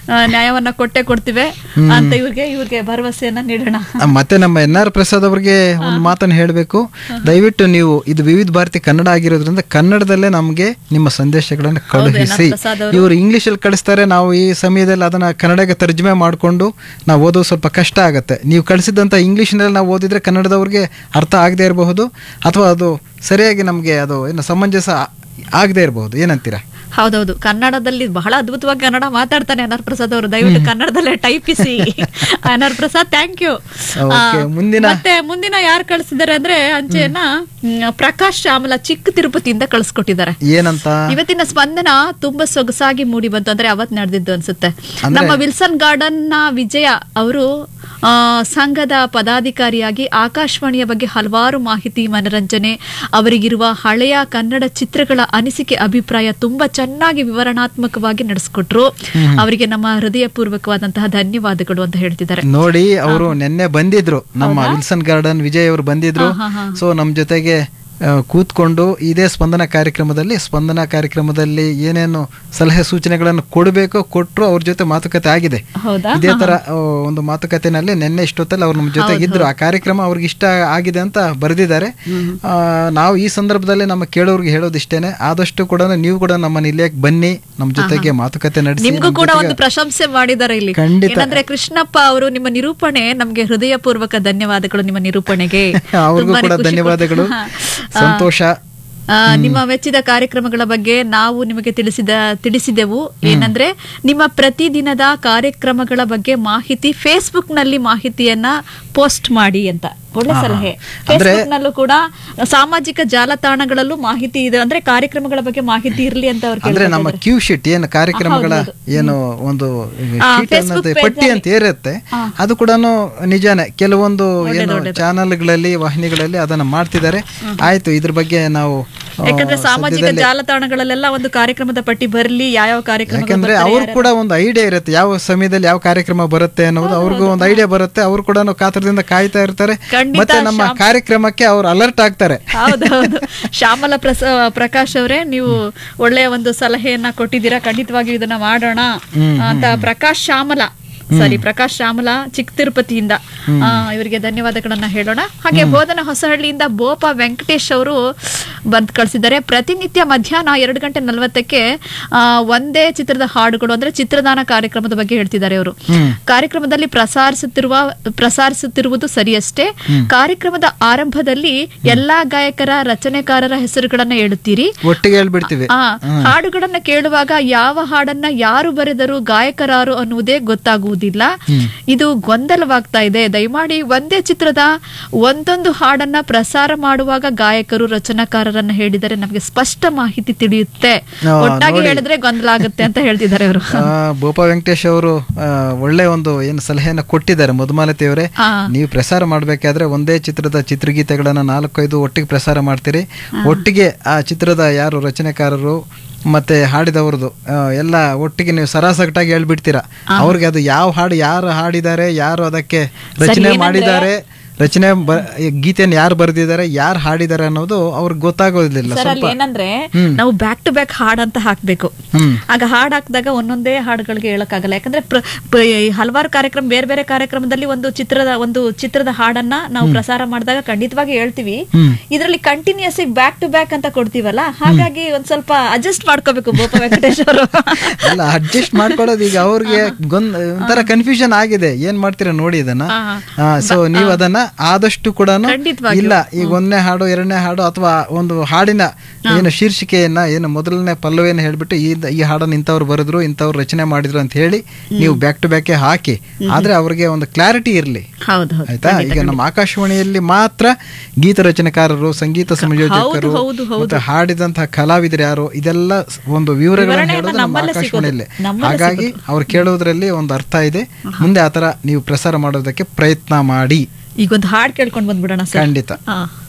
ಆ, ನ್ಯಾಯವನ್ನ ಕೊಟ್ಟೆ ಕೊಡ್ತೀವಿ ಅಂತ ಇವ್ರಿಗೆ ಇವ್ರಿಗೆ ಭರವಸೆಯನ್ನ ನೀಡೋಣ ಆ, ಮತ್ತೆ ನಮ್ಮ ಎನ್ ಆರ್ ಪ್ರಸಾದ್ ಅವರಿಗೆ ಒಂದು ಮಾತನ್ನು ಹೇಳಬೇಕು ದಯವಿಟ್ಟು ನೀವು ಇದು ವಿವಿಧ ಭಾರತಿ ಕನ್ನಡ ಆಗಿರೋದ್ರಿಂದ ಕನ್ನಡದಲ್ಲೇ ನಮಗೆ ನಿಮ್ಮ ಸಂದೇಶಗಳನ್ನು ಕಳುಹಿಸಿ ಪ್ರಸಾದ್ ಇವರು ಇಂಗ್ಲಿಷಲ್ಲಿ ಕಳಿಸ್ತಾರೆ ನಾವು ಈ ಸಮಯದಲ್ಲಿ ಅದನ್ನ ಕನ್ನಡಕ್ಕೆ ತರ್ಜುಮೆ ಮಾಡಿಕೊಂಡು ನಾವು ಓದೋದು ಸ್ವಲ್ಪ ಕಷ್ಟ ಆಗುತ್ತೆ ನೀವು ಕಳಿಸಿದಂಥ ಇಂಗ್ಲೀಷ್ನಲ್ಲಿ ನಾವು ಓದಿದ್ರೆ ಕನ್ನಡದವ್ರಿಗೆ ಅರ್ಥ ಆಗದೆ ಇರಬಹುದು ಅಥವಾ ಅದು ಸರಿಯಾಗಿ ನಮಗೆ ಅದು ಏನು ಸಮಂಜಸ ಆಗದೆ ಇರಬಹುದು ಏನಂತೀರಾ ಹೌದೌದು ಕನ್ನಡದಲ್ಲಿ ಬಹಳ ಅದ್ಭುತವಾಗಿ ಕನ್ನಡ ಮಾತಾಡ್ತಾನೆ ಅನರ್ ಪ್ರಸಾದ್ ಅವರು ದಯವಿಟ್ಟು ಕನ್ನಡದಲ್ಲೇ ಟೈಪಿಸಿ ಅನರ್ ಪ್ರಸಾದ್ ಥ್ಯಾಂಕ್ ಯು Okay, ಮುಂದಿನ- ಮತ್ತೆ ಮುಂದಿನ ಯಾರು ಕಳಿಸಿದ್ದಾರೆ ಅಂದ್ರೆ ಅಂಚೆಯನ್ನ ಮ್, ಪ್ರಕಾಶ್ ಶ್ಯಾಮಲ ಚಿಕ್ಕ ತಿರುಪತಿಯಿಂದ ಕಳಿಸ್ಕೊಟ್ಟಿದ್ದಾರೆ ಏನಂತ ಇವತ್ತಿನ ಸ್ಪಂದನ ತುಂಬಾ ಸೊಗಸಾಗಿ ಮೂಡಿ ಬಂತು ಅಂದ್ರೆ ಅವತ್ ನಡೆದಿದ್ದು ಅನ್ಸುತ್ತೆ ನಮ್ಮ ವಿಲ್ಸನ್ ಗಾರ್ಡನ್ ನ ವಿಜಯ ಅವರು ಆ, ಸಂಘದ ಪದಾಧಿಕಾರಿಯಾಗಿ ಆಕಾಶವಾಣಿಯ ಬಗ್ಗೆ ಹಲವಾರು ಮಾಹಿತಿ ಮನರಂಜನೆ ಅವರಿಗಿರುವ ಹಳೆಯ ಕನ್ನಡ ಚಿತ್ರಗಳ ಅನಿಸಿಕೆ ಅಭಿಪ್ರಾಯ ತುಂಬಾ ಚೆನ್ನಾಗಿ ವಿವರಣಾತ್ಮಕವಾಗಿ ನಡೆಸ್ಕೊಟ್ರು ಅವರಿಗೆ ನಮ್ಮ ಹೃದಯಪೂರ್ವಕವಾದಂತಹ ಧನ್ಯವಾದಗಳು ಅಂತ ಹೇಳ್ತಿದ್ದಾರೆ ನೋಡಿ ಅವರು ನಿನ್ನೆ ಬಂದಿದ್ರು ನಮ್ಮ ವಿಲ್ಸನ್ ಗಾರ್ಡನ್ ವಿಜಯ್ ಅವರು ಬಂದಿದ್ರು ಸೊ ನಮ್ಮ ಜೊತೆಗೆ ಆ, ಕೂತ್ಕೊಂಡು ಇದೇ ಸ್ಪಂದನ ಕಾರ್ಯಕ್ರಮದಲ್ಲಿ ಸ್ಪಂದನ ಕಾರ್ಯಕ್ರಮದಲ್ಲಿ ಏನೇನು ಸಲಹೆ ಸೂಚನೆಗಳನ್ನು ಕೊಡಬೇಕೋ ಕೊಟ್ಟರು ಅವ್ರ ಜೊತೆ ಮಾತುಕತೆ ಆಗಿದೆ ಹೌದಾ ಇದೇ ತರ ಆ, ಒಂದು ಮಾತುಕತೆನಲ್ಲಿ ನಿನ್ನೆ ಇಷ್ಟೊತ್ತಲ್ಲಿ ಅವ್ರು ನಮ್ಮ ಜೊತೆಗೆ ಇದ್ರು ಆ ಕಾರ್ಯಕ್ರಮ ಅವ್ರಿಗೆ ಇಷ್ಟ ಆಗಿದೆ ಅಂತ ಬರೆದಿದ್ದಾರೆ ಆ, ನಾವು ಈ ಸಂದರ್ಭದಲ್ಲಿ ನಮ್ಮ ಕೇಳೋರ್ಗೆ ಹೇಳೋದಿಷ್ಟೇನೆ ಆದಷ್ಟು ಕೂಡ ನೀವು ಕೂಡ ನಮ್ಮ ನಿಲಯಕ್ಕೆ ಬನ್ನಿ ನಮ್ಮ ಜೊತೆಗೆ ಮಾತುಕತೆ ನಡೆಸಿ ನಿಮ್ಗೂ ಕೂಡ ಒಂದು ಪ್ರಶಂಸೆ ಮಾಡಿದ್ದಾರೆ ಇಲ್ಲಿ ಖಂಡಿತ. ಏನಂದ್ರೆ ಕೃಷ್ಣಪ್ಪ ಅವರು ನಿಮ್ಮ ನಿರೂಪಣೆ ನಮ್ಗೆ ಹೃದಯಪೂರ್ವಕ ಧನ್ಯವಾದಗಳು ನಿಮ್ಮ ನಿರೂಪಣೆಗೆ ಅವ್ರಿಗೂ ತುಂಬಾನೇ ಕೂಡ ಖುಷಿ ಧನ್ಯವಾದಗಳು ಕೊಡ್ತು. ಸಂತೋಷ ಆ, ನಿಮ್ಮ ಮೆಚ್ಚಿದ ಕಾರ್ಯಕ್ರಮಗಳ ಬಗ್ಗೆ ನಾವು ನಿಮಗೆ ತಿಳಿಸಿದ ತಿಳಿಸಿದೆವು ಏನಂದ್ರೆ ನಿಮ್ಮ ಪ್ರತಿದಿನದ ಕಾರ್ಯಕ್ರಮಗಳ ಬಗ್ಗೆ ಮಾಹಿತಿ ಫೇಸ್ಬುಕ್ ನಲ್ಲಿ ಮಾಹಿತಿಯನ್ನ ಪೋಸ್ಟ್ ಮಾಡಿ ಅಂತ ಒಳ್ಳೆ ಸಲಹೆ ಫೇಸ್ಬುಕ್ ನಲ್ಲೂ ಕೂಡ ಸಾಮಾಜಿಕ ಜಾಲತಾಣಗಳಲ್ಲೂ ಮಾಹಿತಿ ಇದೆ ಅಂದ್ರೆ ಕಾರ್ಯಕ್ರಮಗಳ ಬಗ್ಗೆ ಮಾಹಿತಿ ಇರ್ಲಿ ಅಂತ ಅವ್ರು ಅಂದ್ರೆ ನಮ್ಮ ಕ್ಯೂ ಶೀಟ್ ಏನು ಕಾರ್ಯಕ್ರಮಗಳ ಏನು ಒಂದು sheet ಅನ್ನೋದು ಪಟ್ಟಿ ಅಂತ ಇರುತ್ತೆ ಅದು ಕೂಡ ನಿಜಾನೇ ಕೆಲವೊಂದು ಏನು ಚಾನಲ್ಗಳಲ್ಲಿ ವಾಹಿನಿಗಳಲ್ಲಿ ಅದನ್ನ ಮಾಡ್ತಿದ್ದಾರೆ ಆಯ್ತು ಇದ್ರ ಬಗ್ಗೆ ನಾವು ಆ, ಯಾಕಂದ್ರೆ ಸಾಮಾಜಿಕ ಜಾಲತಾಣಗಳಲ್ಲೆಲ್ಲ ಒಂದು ಕಾರ್ಯಕ್ರಮದ ಪಟ್ಟಿ ಬರ್ಲಿ ಯಾವ ಕಾರ್ಯಕ್ರಮ ಯಾಕಂದ್ರೆ ಅವ್ರು ಕೂಡ ಒಂದು ಐಡಿಯಾ ಇರುತ್ತೆ ಯಾವ ಸಮಯದಲ್ಲಿ ಯಾವ ಕಾರ್ಯಕ್ರಮ ಬರುತ್ತೆ ಅನ್ನೋದು ಅವ್ರಿಗೂ ಒಂದು ಐಡಿಯಾ ಬರುತ್ತೆ ಅವ್ರು ಕೂಡ ಕಾತರದಿಂದ ಕಾಯ್ತಾ ಇರ್ತಾರೆ ಖಂಡಿತ ಮತ್ತೆ ನಮ್ಮ ಕಾರ್ಯಕ್ರಮಕ್ಕೆ ಅವ್ರು ಅಲರ್ಟ್ ಆಗ್ತಾರೆ ಹೌದೌದು ಶ್ಯಾಮಲ ಪ್ರಸ ಪ್ರಕಾಶ್ ಅವರೇ ನೀವು ಒಳ್ಳೆಯ ಒಂದು ಸಲಹೆಯನ್ನ ಕೊಟ್ಟಿದ್ದೀರಾ ಖಂಡಿತವಾಗಿಯೂ ಇದನ್ನ ಮಾಡೋಣ ಅಂತ ಪ್ರಕಾಶ್ ಶ್ಯಾಮಲ ಸಾರಿ ಪ್ರಕಾಶ್ ಶ್ಯಾಮಲ ಚಿಕ್ಕ ತಿರುಪತಿಯಿಂದ ಆ, ಇವರಿಗೆ ಧನ್ಯವಾದಗಳನ್ನ ಹೇಳೋಣ ಹಾಗೆ ಬೋಧನ ಹೊಸಹಳ್ಳಿಯಿಂದ ಬೋಪ ವೆಂಕಟೇಶ್ ಅವರು ಬಂದ್ ಕಳಿಸಿದ್ದಾರೆ ಪ್ರತಿನಿತ್ಯ ಮಧ್ಯಾಹ್ನ ಎರಡು ಗಂಟೆ ನಲವತ್ತಕ್ಕೆ ಆ, ಒಂದೇ ಚಿತ್ರದ ಹಾಡುಗಳು ಅಂದ್ರೆ ಚಿತ್ರದಾನ ಕಾರ್ಯಕ್ರಮದ ಬಗ್ಗೆ ಹೇಳ್ತಿದ್ದಾರೆ ಅವರು ಕಾರ್ಯಕ್ರಮದಲ್ಲಿ ಪ್ರಸಾರಿಸುತ್ತಿರುವ ಪ್ರಸಾರಿಸುತ್ತಿರುವುದು ಸರಿಯಷ್ಟೇ ಕಾರ್ಯಕ್ರಮದ ಆರಂಭದಲ್ಲಿ ಎಲ್ಲಾ ಗಾಯಕರ ರಚನೆಕಾರರ ಹೆಸರುಗಳನ್ನ ಹೇಳುತ್ತೀರಿ ಒಟ್ಟಿಗೆ ಹೇಳ್ಬಿಡ್ತೀವಿ ಆ ಹಾಡುಗಳನ್ನ ಕೇಳುವಾಗ ಯಾವ ಹಾಡನ್ನ ಯಾರು ಬರೆದರು ಗಾಯಕರಾರು ಅನ್ನುವುದೇ ಗೊತ್ತಾಗುವುದಿಲ್ಲ ಇದು ಗೊಂದಲವಾಗ್ತಾ ಇದೆ ದಯಮಾಡಿ ಒಂದೇ ಚಿತ್ರದ ಒಂದೊಂದು ಹಾಡನ್ನ ಪ್ರಸಾರ ಮಾಡುವಾಗ ಗಾಯಕರು ರಚನಾಕಾರರನ್ನ ಹೇಳಿದರೆ ನಮಗೆ ಸ್ಪಷ್ಟ ಮಾಹಿತಿ ತಿಳಿಯುತ್ತೆ ಆ, ಒಟ್ಟಾಗಿ ಹೇಳಿದ್ರೆ ಗೊಂದಲ ಆಗುತ್ತೆ ಅಂತ ಹೇಳ್ತಿದ್ದಾರೆ ಅವರು ಆ, ಬೋಪ ವೆಂಕಟೇಶ್ ಅವರು ಆ, ಒಳ್ಳೆ ಒಂದು ಏನು ಸಲಹೆಯನ್ನು ಕೊಟ್ಟಿದ್ದಾರೆ ಮಧುಮಾಲತಿ ಅವರೇ ಆ. ನೀವು ಪ್ರಸಾರ ಮಾಡಬೇಕಾದ್ರೆ ಒಂದೇ ಚಿತ್ರದ ಚಿತ್ರಗೀತೆಗಳನ್ನ ನಾಲ್ಕೈದು ಒಟ್ಟಿಗೆ ಪ್ರಸಾರ ಮಾಡ್ತೀರಿ ಒಟ್ಟಿಗೆ ಆ ಚಿತ್ರದ ಯಾರು ರಚನೆಕಾರರು ಮತ್ತೆ ಹಾಡಿದವ್ರದ್ದು ಆ, ಎಲ್ಲ ಒಟ್ಟಿಗೆ ನೀವು ಸರಾಸಗಟಾಗಿ ಹೇಳ್ಬಿಡ್ತೀರಾ ಅವ್ರಿಗೆ ಅದು ಯಾವ ಹಾಡು ಯಾರು ಹಾಡಿದ್ದಾರೆ ಯಾರು ಅದಕ್ಕೆ ರಚನೆ ಮಾಡಿದ್ದಾರೆ ರಚನೆ ಬ ಗೀತೆಯನ್ನು ಯಾರು ಬರೆದಿದ್ದಾರೆ ಯಾರು ಹಾಡಿದ್ದಾರೆ ಅನ್ನೋದು ಅವ್ರಿಗೆ ಗೊತ್ತಾಗೋದಿಲ್ಲ ಸರ್ ಅಲ್ಲಿ ಏನಂದ್ರೆ ನಾವು ಬ್ಯಾಕ್ ಟು ಬ್ಯಾಕ್ ಹಾಡ್ ಅಂತ ಹಾಕ್ಬೇಕು ಹ್ಮ್ ಆಗ ಹಾಡ್ ಹಾಕಿದಾಗ ಒಂದೊಂದೇ ಹಾಡುಗಳಿಗೆ ಹೇಳಕ್ಕಾಗಲ್ಲ ಯಾಕಂದ್ರೆ ಪ್ರ- ಪ್ರ- ಈ ಹಲವಾರು ಕಾರ್ಯಕ್ರಮ ಬೇರೆ ಬೇರೆ ಕಾರ್ಯಕ್ರಮದಲ್ಲಿ ಒಂದು ಚಿತ್ರದ ಒಂದು ಚಿತ್ರದ ಹಾಡನ್ನ ನಾವು ಪ್ರಸಾರ ಮಾಡಿದಾಗ ಖಂಡಿತವಾಗಿ ಹೇಳ್ತೀವಿ ಇದರಲ್ಲಿ ಕಂಟಿನ್ಯೂಸ್ ಬ್ಯಾಕ್ ಟು ಬ್ಯಾಕ್ ಅಂತ ಕೊಡ್ತೀವಲ್ಲ ಹಾಗಾಗಿ ಒಂದ್ ಸ್ವಲ್ಪ ಅಡ್ಜಸ್ಟ್ ಮಾಡ್ಕೋಬೇಕು ಬೋಪ ವೆಂಕಟೇಶ್ ಅವರು ಅಲ್ಲ ಅಡ್ಜಸ್ಟ್ ಮಾಡ್ಕೊಳ್ಳೋದು ಈಗ ಅವ್ರಿಗೆ ಗೊಂದ್ ಒಂಥರ ಕನ್ಫ್ಯೂಷನ್ ಆಗಿದೆ ಏನ್ ಮಾಡ್ತೀರಾ ನೋಡಿ ಇದನ್ನ ಸೊ ನೀವು ಅದನ್ನ ಆದಷ್ಟು ಕೂಡ ಖಂಡಿತವಾಗಿಯೂ. ಇಲ್ಲ ಈಗ ಒಂದನೇ ಹಾಡು ಎರಡನೇ ಹಾಡು ಅಥವಾ ಒಂದು ಹಾಡಿನ ಏನು ಶೀರ್ಷಿಕೆಯನ್ನ ಏನು ಮೊದಲನೇ ಪಲ್ಲವಿಯನ್ನು ಹೇಳ್ಬಿಟ್ಟು ಈ ಈ ಹಾಡನ್ನ ಇಂಥವ್ರು ಬರೆದ್ರು ಇಂಥವ್ರು ರಚನೆ ಮಾಡಿದ್ರು ಅಂತ ಹೇಳಿ ನೀವು ಬ್ಯಾಕ್ ಟು ಬ್ಯಾಕ್ ಹಾಕಿ ಆದ್ರೆ ಅವ್ರಿಗೆ ಒಂದು ಕ್ಲಾರಿಟಿ ಇರಲಿ ಹೌದು ಆಯ್ತಾ ಈಗ ನಮ್ಮ ಆಕಾಶವಾಣಿಯಲ್ಲಿ ಮಾತ್ರ ಗೀತ ರಚನೆಕಾರರು ಸಂಗೀತ ಸಂಯೋಜಕರು ಹೌದು, ಮತ್ತೆ ಹಾಡಿದಂತಹ ಕಲಾವಿದರು ಯಾರು ಇದೆಲ್ಲ ಒಂದು ವಿವರಗಳನ್ನು ಹೇಳೋದು ನಮ್ಮ ಆಕಾಶವಾಣಿಯಲ್ಲಿ ಹಾಗಾಗಿ ಅವ್ರು ಕೇಳೋದ್ರಲ್ಲಿ ಒಂದು ಅರ್ಥ ಇದೆ ಮುಂದೆ ಆತರ ನೀವು ಪ್ರಸಾರ ಮಾಡೋದಕ್ಕೆ ಪ್ರಯತ್ನ ಮಾಡಿ ಈಗ ಒಂದು ಹಾಡ್ ಕೇಳ್ಕೊಂಡ್ ಬಂದ್ಬಿಡೋಣ ಸರ್ ಖಂಡಿತ ಹಾ